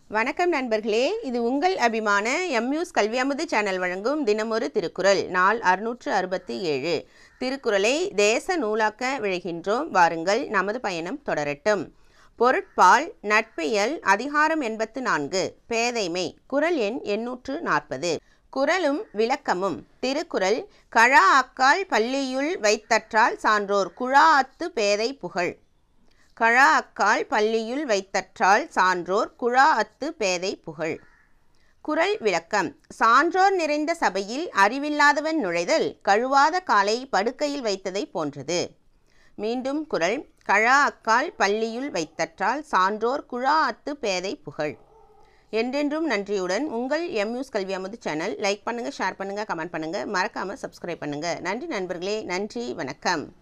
வணக்கம் நண்பர்களே இது உங்கள் அபிமான எம்யூஸ் கல்வியமுது சேனல் வழங்கும் தினமொரு திருக்குறள் நாள் அறுநூற்று அறுபத்தி ஏழு திருக்குறளை தேச நூலாக்க விழைகின்றோம் வாருங்கள் நமது பயணம் தொடரட்டும் பொருட்பால் நட்பியல் அதிகாரம் எண்பத்து நான்கு பேதைமை குறள் எண் எண்ணூற்று நாற்பது குறளும் விளக்கமும் திருக்குறள் கழா அக்கால் பள்ளியுள் வைத்தற்றால் சான்றோர் குழா அத்து பேதை புகழ் கழா அக்கால் பள்ளியுள் வைத்தற்றால் சான்றோர் குழா அத்து பேதை புகழ் குறள் விளக்கம் சான்றோர் நிறைந்த சபையில் அறிவில்லாதவன் நுழைதல் கழுவாத காலை படுக்கையில் வைத்ததை போன்றது மீண்டும் குறள் கழா அக்கால் பள்ளியுள் வைத்தற்றால் சான்றோர் குழா அத்து பேதை புகழ் என்றென்றும் நன்றியுடன் உங்கள் எம்யூஸ் கல்வி அமுது சேனல் லைக் பண்ணுங்கள் ஷேர் பண்ணுங்கள் கமெண்ட் பண்ணுங்கள் மறக்காமல் சப்ஸ்கிரைப் பண்ணுங்கள் நன்றி நண்பர்களே நன்றி வணக்கம்